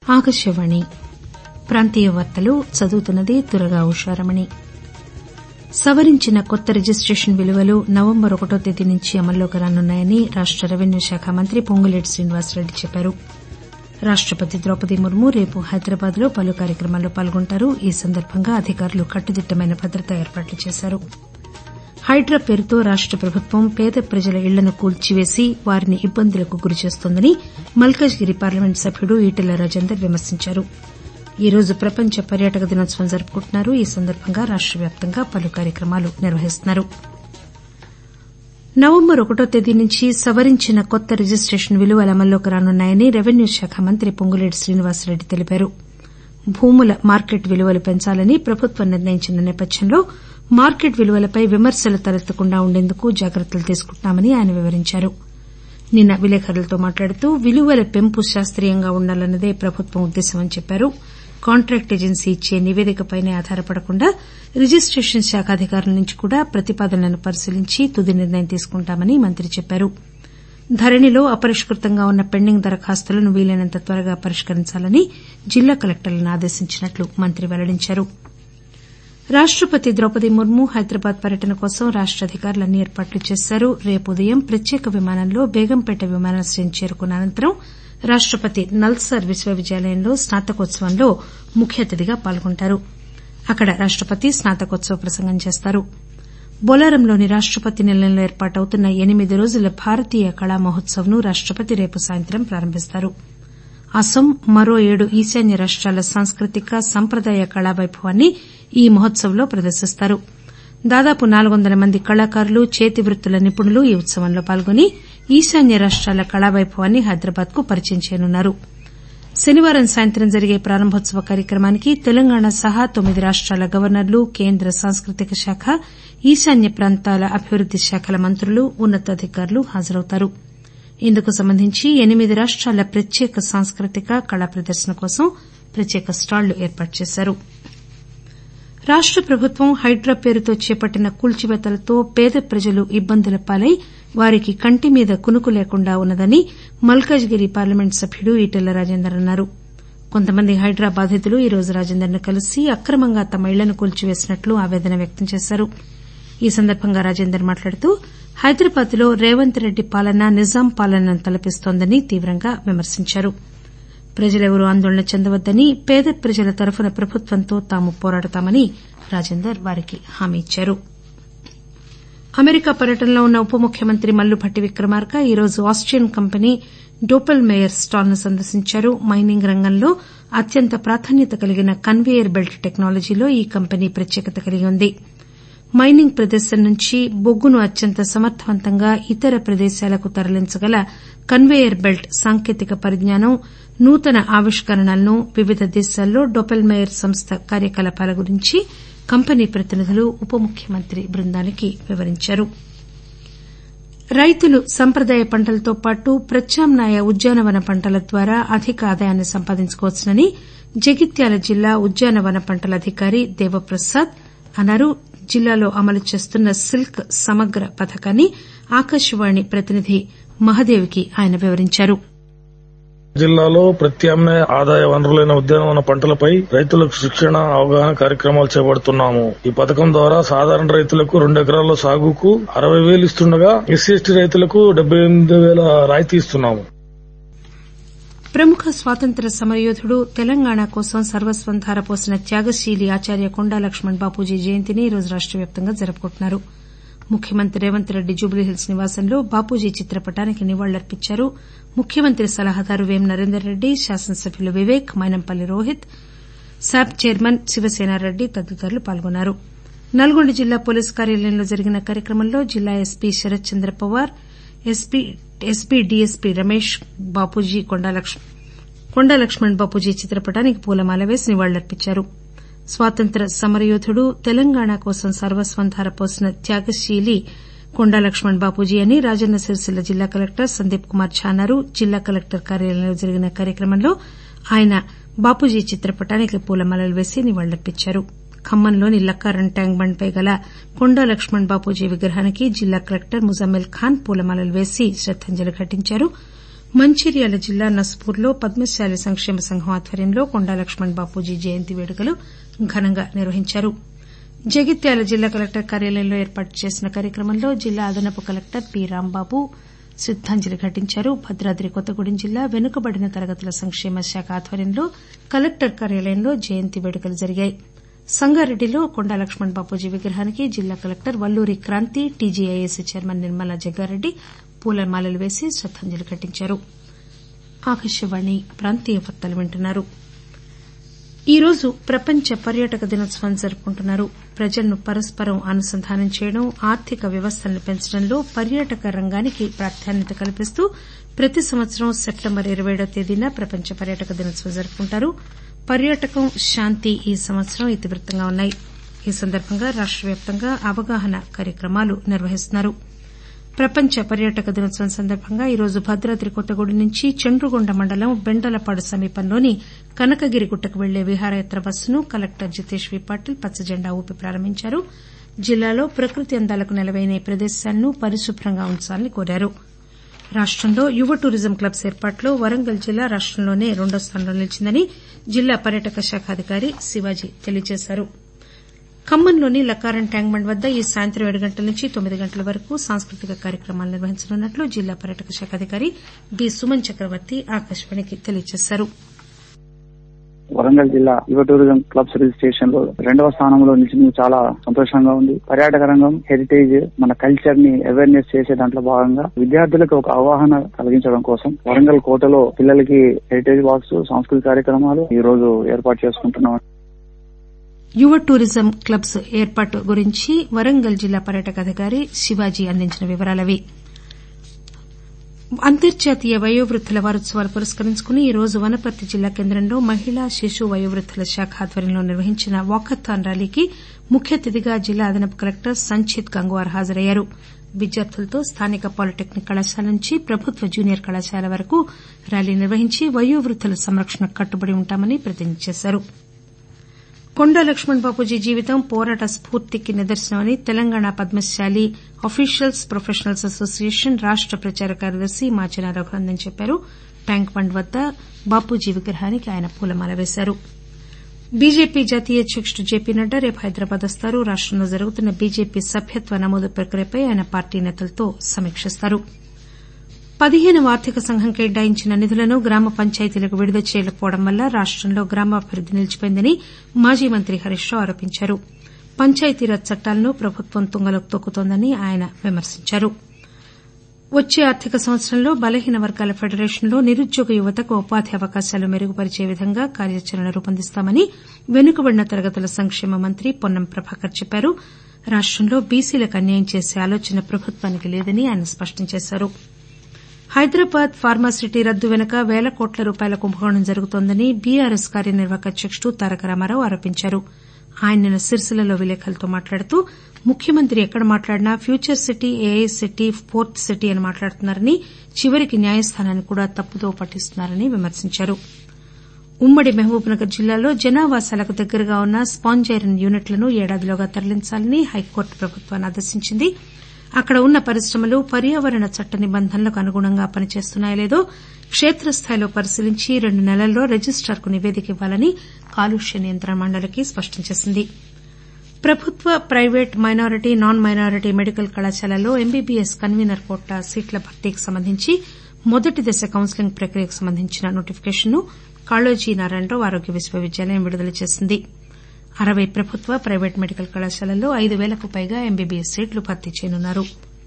ఆకాశవాణి ప్రాంతీయ వార్తలు చదువుతున్నది దుర్గా ఉషారమణి సవరించిన కొత్త రిజిస్టేషన్ విలువలు నవంబర్ ఒకటో తేదీ నుంచి అమల్లోకి రానున్నాయని రాష్ట రెవెన్యూ శాఖ మంత్రి పొంగులేటి శ్రీనివాసరెడ్డి చెప్పారు రాష్టపతి ద్రౌపది ముర్ము రేపు హైదరాబాద్ లో పలు కార్యక్రమాల్లో పాల్గొంటారు ఈ సందర్బంగా అధికారులు కట్టుదిట్టమైన భద్రతా ఏర్పాట్లు చేశారు హైడ్రా పేరుతో రాష్ట ప్రభుత్వం పేద ప్రజల ఇళ్లను కూల్చివేసి వారిని ఇబ్బందులకు గురిచేస్తోందని మల్కాజ్గిరి పార్లమెంట్ సభ్యుడు ఈటెల రాజేందర్ విమర్శించారు ఈ రోజు ప్రపంచ పర్యాటక దినోత్సవం జరుపుకుంటున్నారు ఈ సందర్బంగా రాష్ట వ్యాప్తంగా పలు కార్యక్రమాలు నిర్వహిస్తున్నారు నవంబర్ ఒకటో తేదీ నుంచి సవరించిన కొత్త రిజిస్టేషన్ విలువలు అమల్లోకి రానున్నాయని రెవెన్యూ శాఖ మంత్రి పొంగులేటి శ్రీనివాసరెడ్డి తెలిపారు భూముల మార్కెట్ విలువలు పెంచాలని ప్రభుత్వం నిర్ణయించిన నేపథ్యంలో మార్కెట్ విలువలపై విమర్శలు తలెత్తకుండా ఉండేందుకు జాగ్రత్తలు తీసుకుంటున్నామని ఆయన వివరించారు నిన్న విలేకరులతో మాట్లాడుతూ విలువల పెంపు శాస్తీయంగా ఉండాలన్నదే ప్రభుత్వం ఉద్దేశ్యమని చెప్పారు కాంట్రాక్టు ఏజెన్సీ ఇచ్చే నివేదికపైనే ఆధారపడకుండా రిజిస్టేషన్ శాఖ అధికారుల నుంచి కూడా ప్రతిపాదనలను పరిశీలించి తుది నిర్ణయం తీసుకుంటామని మంత్రి చెప్పారు ధరణిలో అపరిష్కృతంగా ఉన్న పెండింగ్ దరఖాస్తులను వీలైనంత త్వరగా పరిష్కరించాలని జిల్లా కలెక్టర్లను ఆదేశించినట్లు మంత్రి వెల్లడించారు రాష్టపతి ద్రౌపది ముర్ము హైదరాబాద్ పర్యటన కోసం రాష్ట అధికారులు అన్ని ఏర్పాట్లు చేశారు రేపు ఉదయం ప్రత్యేక విమానంలో బేగంపేట విమానాశ్రయం చేరుకున్న అనంతరం రాష్టపతి నల్సార్ విశ్వవిద్యాలయంలో స్నాతకోత్సవంలో ముఖ్య అతిథిగా పాల్గొంటారు అక్కడ రాష్టపతి స్నాతకోత్సవ ప్రసంగం చేస్తారు బొలారంలోని రాష్టపతి నిలయంలో ఏర్పాటవుతున్న ఎనిమిది రోజుల భారతీయ కళా మహోత్సవ్ ను రాష్టపతి రేపు సాయంత్రం ప్రారంభిస్తారు అస్పాం మరో ఏడు ఈశాన్య రాష్టాల సాంస్కృతిక సంప్రదాయ కళా వైభవాన్ని ఈ మహోత్సవ్ లో ప్రదర్శిస్తారు దాదాపు నాలుగు వందల మంది కళాకారులు చేతి వృత్తుల నిపుణులు ఈ ఉత్సవంలో పాల్గొని ఈశాన్య రాష్టాల కళా వైభవాన్ని హైదరాబాద్ కు పరిచయం చేయనున్నారు శనివారం సాయంత్రం జరిగే ప్రారంభోత్సవ కార్యక్రమానికి తెలంగాణ సహా తొమ్మిది రాష్టాల గవర్నర్లు కేంద్ర సాంస్కృతిక శాఖ ఈశాన్య ప్రాంతాల అభివృద్ది శాఖల మంత్రులు ఉన్న తాధికారులు హాజరవుతారు ఇందుకు సంబంధించి ఎనిమిది రాష్టాల ప్రత్యేక సాంస్కృతిక కళా ప్రదర్శన కోసం ప్రత్యేక స్టాళ్లు ఏర్పాటు చేశారు రాష్ట ప్రభుత్వం హైడ్రా పేరుతో చేపట్టిన కూల్చివేతలతో పేద ప్రజలు ఇబ్బందుల పాలై వారికి కంటి మీద కునుకు లేకుండా ఉన్నదని మల్కాజ్గిరి పార్లమెంట్ సభ్యుడు ఈటెల రాజేందర్ అన్నారు కొంతమంది హైడ్రా బాధితులు ఈ రోజు రాజేందర్ ను కలిసి అక్రమంగా తమ ఇళ్లను కూల్చివేసినట్లు ఆవేదన వ్యక్తం చేశారు ఈ సందర్బంగా రాజేందర్ మాట్లాడుతూ హైదరాబాద్ లో రేవంత్ రెడ్డి పాలన నిజాం పాలనను తలపిస్తోందని తీవ్రంగా విమర్శించారు ప్రజలెవరూ ఆందోళన చెందవద్దని పేద ప్రజల తరఫున ప్రభుత్వంతో తాము పోరాడతామని రాజేందర్ వారికి హామీ ఇచ్చారు అమెరికా పర్యటనలో ఉన్న ఉప ముఖ్యమంత్రి మల్లుభట్టి విక్రమార్క ఈ రోజు ఆస్టియన్ కంపెనీ డోపెల్ మేయర్ స్టాల్ ను సందర్శించారు మైనింగ్ రంగంలో అత్యంత ప్రాధాన్యత కలిగిన కన్వేయర్ బెల్ట్ టెక్నాలజీలో ఈ కంపెనీ ప్రత్యేకత కలిగి ఉంది మైనింగ్ ప్రదేశం నుంచి బొగ్గును అత్యంత సమర్దవంతంగా ఇతర ప్రదేశాలకు తరలించగల కన్వేయర్ బెల్ట్ సాంకేతిక పరిజ్ఞానం నూతన ఆవిష్కరణలను వివిధ దేశాల్లో డొపెల్ మేయర్ సంస్థ కార్యకలాపాల గురించి కంపెనీ ప్రతినిధులు ఉప ముఖ్యమంత్రి బృందానికి వివరించారు రైతులు సంప్రదాయ పంటలతో పాటు ప్రత్యామ్నాయ ఉద్యానవన పంటల ద్వారా అధిక ఆదాయాన్ని సంపాదించుకోవచ్చునని జగిత్యాల జిల్లా ఉద్యానవన పంటల అధికారి దేవప్రసాద్ అన్నారు జిల్లాలో అమలు చేస్తున్న సిల్క్ సమగ్ర పథకాన్ని ఆకాశవాణి ప్రతినిధి మహదేవ్కి ఆయన వివరించారు జిల్లాలో ప్రత్యామ్నాయ ఆదాయ వనరులైన ఉద్యానవన పంటలపై రైతులకు శిక్షణ అవగాహన కార్యక్రమాలు చేపడుతున్నాము ఈ పథకం ద్వారా సాధారణ రైతులకు రెండు ఎకరాల సాగుకు అరవై వేలు ఇస్తుండగా ఎస్సీ ఎస్టీ రైతులకు డెబ్బై ఎనిమిది వేల రాయితీ ఇస్తున్నాము ప్రముఖ స్వాతంత్ర సమరయోధుడు తెలంగాణ కోసం సర్వస్వం ధారపోసిన త్యాగశీలి ఆచార్య కొండా లక్ష్మణ్ బాపూజీ జయంతిని ఈ రోజు రాష్ట వ్యాప్తంగా జరుపుకుంటున్నారు ముఖ్యమంత్రి రేవంత్ రెడ్డి జుబ్లీహిల్స్ నివాసంలో బాపూజీ చిత్రపటానికి నివాళులర్పించారు ముఖ్యమంత్రి సలహాదారు వేం నరేందర్ రెడ్డి శాసనసభ్యులు వివేక్ మైనంపల్లి రోహిత్ శాప్ చైర్మన్ శివసేనారెడ్డి తదితరులు పాల్గొన్నారు నల్గొండ జిల్లా పోలీసు కార్యాలయంలో జరిగిన కార్యక్రమంలో జిల్లా ఎస్పీ శరత్ చంద్ర పవార్ ఎస్పీ డీఎస్పీ రమేష్ బాపూజీ కొండా లక్ష్మణ్ బాపూజీ చిత్రపటానికి పూలమాల వేసి నివాళులర్పించారు స్వాతంత్ర సమరయోధుడు తెలంగాణ కోసం సర్వస్వం ధారపోసిన త్యాగశీలి కొండా లక్ష్మణ్ బాపూజీ అని రాజన్న సిరిసిల్ల జిల్లా కలెక్టర్ సందీప్ కుమార్ ఝా అన్నారు జిల్లా కలెక్టర్ కార్యాలయంలో జరిగిన కార్యక్రమంలో ఆయన బాపూజీ చిత్రపటానికి పూలమాలలు వేసి నివాళులర్పించారు ఖమ్మంలోని లక్కారం ట్యాంక్ బండ్ పై గల కొండా లక్ష్మణ్ బాపూజీ విగ్రహానికి జిల్లా కలెక్టర్ ముజమ్మిల్ ఖాన్ పూలమాలలు వేసి శ్రద్దాంజలి ఘటించారు మంచిర్యాల జిల్లా నస్పూర్లో పద్మశాలి సంక్షేమ సంఘం ఆధ్వర్యంలో కొండా లక్ష్మణ్ బాపూజీ జయంతి వేడుకలు ఘనంగా నిర్వహించారు జగిత్యాల జిల్లా కలెక్టర్ కార్యాలయంలో ఏర్పాటు చేసిన కార్యక్రమంలో జిల్లా అదనపు కలెక్టర్ పి రాంబాబు శ్రద్దాంజలి ఘటించారు భద్రాద్రి కొత్తగూడెం జిల్లా వెనుకబడిన తరగతుల సంక్షేమ శాఖ ఆధ్వర్యంలో కలెక్టర్ కార్యాలయంలో జయంతి వేడుకలు జరిగాయి సంగారెడ్డిలో కొండా లక్ష్మణ్ బాపూజీ విగ్రహానికి జిల్లా కలెక్టర్ వల్లూరి క్రాంతి టీజీఐఏసీ చైర్మన్ నిర్మలా జగ్గారెడ్డి పూలమాలలు వేసి శ్రద్దాంజలి ఘటించారు ఈరోజు ప్రపంచ పర్యాటక దినోత్సవం జరుపుకుంటున్నారు ప్రజలను పరస్పరం అనుసంధానం చేయడం ఆర్థిక వ్యవస్థలను పెంచడంలో పర్యాటక రంగానికి ప్రాధాన్యత కల్పిస్తూ ప్రతి సంవత్సరం సెప్టెంబర్ ఇరవై ఏడవ తేదీన ప్రపంచ పర్యాటక దినోత్సవం జరుపుకుంటారు పర్యాటకం శాంతి ఈ సంవత్సరం ఇతివృత్తంగా ఉన్నాయి ఈ సందర్బంగా రాష్ట వ్యాప్తంగా అవగాహన కార్యక్రమాలు నిర్వహిస్తున్నారు ప్రపంచ పర్యాటక దినోత్సవం సందర్బంగా ఈరోజు భద్రాద్రి కొత్తగూడెం నుంచి చండ్రుగొండ మండలం బెండలపాడు సమీపంలోని కనకగిరిగుట్టకు వెళ్లే విహారయాత్ర బస్సును కలెక్టర్ జితేష్ వి పాటిల్ పచ్చజెండా ఊపి ప్రారంభించారు జిల్లాలో ప్రకృతి అందాలకు నెలవైన ఈ ప్రదేశాలను పరిశుభ్రంగా ఉంచాలని కోరారు రాష్టంలో యువ టూరిజం క్లబ్స్ ఏర్పాటులో వరంగల్ జిల్లా రాష్టంలోనే రెండో స్థానంలో నిలిచిందని జిల్లా పర్యాటక శాఖ అధికారి శివాజీ తెలియజేశారు ఖమ్మంలోని లక్కారం ట్యాంక్ బండ్ వద్ద ఈ సాయంత్రం ఏడు గంటల నుంచి తొమ్మిది గంటల వరకు సాంస్కృతిక కార్యక్రమాలు నిర్వహించనున్నట్లు జిల్లా పర్యాటక శాఖ అధికారి డి సుమన్ చక్రవర్తి ఆకాశవాణికి తెలియజేశారు వరంగల్ జిల్లా యువ టూరిజం క్లబ్స్ రిజిస్ట్రేషన్ లో రెండవ స్థానంలో నిలిచింది చాలా సంతోషంగా ఉంది పర్యాటక రంగం హెరిటేజ్ మన కల్చర్ ని అవేర్నెస్ చేసే దాంట్లో భాగంగా విద్యార్థులకు ఒక అవగాహన కలిగించడం కోసం వరంగల్ కోటలో పిల్లలకి హెరిటేజ్ బాక్స్ సాంస్కృతిక కార్యక్రమాలు ఈ రోజు ఏర్పాటు చేసుకుంటున్నాం యువ టూరిజం క్లబ్స్ ఏర్పాటు గురించి వరంగల్ జిల్లా పర్యాటక అధికారి శివాజీ అందించిన వివరాలవి అంతర్జాతీయ వయోవృద్దుల వారోత్సవాలు పురస్కరించుకుని ఈ రోజు వనపర్తి జిల్లా కేంద్రంలో మహిళా శిశు వయోవృద్దుల శాఖ ఆధ్వర్యంలో నిర్వహించిన వాకథాన్ ర్యాలీకి ముఖ్య అతిథిగా జిల్లా అదనపు కలెక్టర్ సంచిత్ గంగ్వార్ హాజరయ్యారు విద్యార్థులతో స్థానిక పాలిటెక్నిక్ కళాశాల నుంచి ప్రభుత్వ జూనియర్ కళాశాల వరకు ర్యాలీ నిర్వహించి వయోవృద్దుల సంరక్షణకు కట్టుబడి ఉంటామని ప్రతిజ్ఞ చేశారు కొండా లక్ష్మణ్ బాపూజీ జీవితం పోరాట స్పూర్తికి నిదర్శనమని Telangana Padmasali officials professionals association రాష్ట ప్రచార కార్యదర్శి మాచిన రఘునందన్ చెప్పారు ట్యాంక్ బండ్ వద్ద బాపూజీ విగ్రహానికి ఆయన పూలమాల వేశారు బీజేపీ జాతీయ అధ్యకుడు జేపీ నడ్డా రేపు హైదరాబాద్ వస్తారు రాష్టంలో జరుగుతున్న బీజేపీ సభ్యత్వ నమోదు ప్రక్రియపై ఆయన పార్టీ నేతలతో సమీకిస్తారు పదిహేనవ ఆర్థిక సంఘం కేటాయించిన నిధులను గ్రామ పంచాయతీలకు విడుదల చేయకపోవడం వల్ల రాష్టంలో గ్రామాభివృద్ది నిలిచిపోయిందని మాజీ మంత్రి హరీష్ రావు ఆరోపించారు పంచాయతీరాజ్ చట్టాలను ప్రభుత్వం తుంగలోకి తొక్కుతోందని ఆయన విమర్శించారు వచ్చే ఆర్థిక సంవత్సరంలో బలహీన వర్గాల ఫెడరేషన్లో నిరుద్యోగ యువతకు ఉపాధి అవకాశాలు మెరుగుపరిచే విధంగా కార్యాచరణ రూపొందిస్తామని వెనుకబడిన తరగతుల సంక్షేమ మంత్రి పొన్నం ప్రభాకర్ చెప్పారు రాష్టంలో బీసీలకు అన్యాయం చేసే ఆలోచన ప్రభుత్వానికి లేదని ఆయన స్పష్టం చేశారు హైదరాబాద్ ఫార్మాసిటీ రద్దు వెనుక పేల కోట్ల రూపాయల కుంభకోణం జరుగుతోందని బీఆర్ఎస్ కార్యనిర్వాహక అధ్యకుడు తారక రామారావు ఆరోపించారు ఆయన నిన్న సిరిసిల్లలో విలేకరులతో మాట్లాడుతూ ముఖ్యమంత్రి ఎక్కడ మాట్లాడినా future city AI city port city అని మాట్లాడుతున్నారని చివరికి న్యాయస్థానాన్ని కూడా తప్పుదోవ పట్టిస్తున్నారని విమర్శించారు ఉమ్మడి మహబూబ్నగర్ జిల్లాలో జనావాసాలకు దగ్గరగా ఉన్న స్పాంజ్ ఐరన్ యూనిట్లను ఏడాదిలోగా తరలించాలని హైకోర్టు ప్రభుత్వాన్ని ఆదేశించింది అక్కడ ఉన్న పరిశ్రమలు పర్యావరణ చట్ట నిబంధనలకు అనుగుణంగా పనిచేస్తున్నాయో లేదో కేత్రస్థాయిలో పరిశీలించి రెండు నెలల్లో రిజిస్టార్కు నివేదిక ఇవ్వాలని కాలుష్య నియంత్రణ మండలికి స్పష్టం చేసింది ప్రభుత్వ private minority non minority medical కళాశాలల్లో ఎంబీబీఎస్ కన్వీనర్ కోటా సీట్ల భర్తీకి సంబంధించి మొదటి దశ కౌన్సిలింగ్ ప్రక్రియకు సంబంధించిన నోటిఫికేషన్ను కాళోజీ నారాయణరావు ఆరోగ్య విశ్వవిద్యాలయం విడుదల చేసింది అరవై ప్రభుత్వ ప్రైవేట్ మెడికల్ కళాశాలల్లో ఐదు పేలకు పైగా ఎంబీబీఎస్ సీట్లు భర్తీ చేయనున్నారు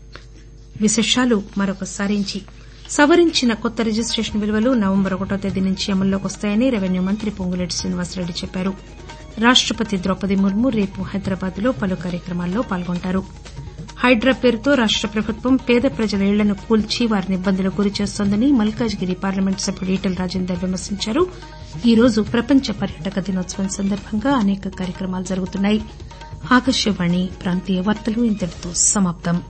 సవరించిన కొత్త రిజిస్టేషన్ విలువలు నవంబర్ ఒకటో తేదీ నుంచి అమల్లోకి వస్తాయని రెవెన్యూ మంత్రి పొంగులేటి శ్రీనివాసరెడ్డి చెప్పారు రాష్టపతి ద్రౌపది ముర్ము రేపు హైదరాబాద్ లో పలు కార్యక్రమాల్లో పాల్గొంటారు హైడ్రా పేరుతో రాష్ట ప్రభుత్వం పేద ప్రజల ఇళ్లను కూల్చి వారిని ఇబ్బందులకు గురిచేస్తోందని మల్కాజ్గిరి పార్లమెంట్ సభ్యుడు ఈటెల రాజేందర్ విమర్శించారు ఈ రోజు ప్రపంచ పర్యాటక దినోత్సవం సందర్భంగా అనేక కార్యక్రమాలు జరుగుతున్నాయి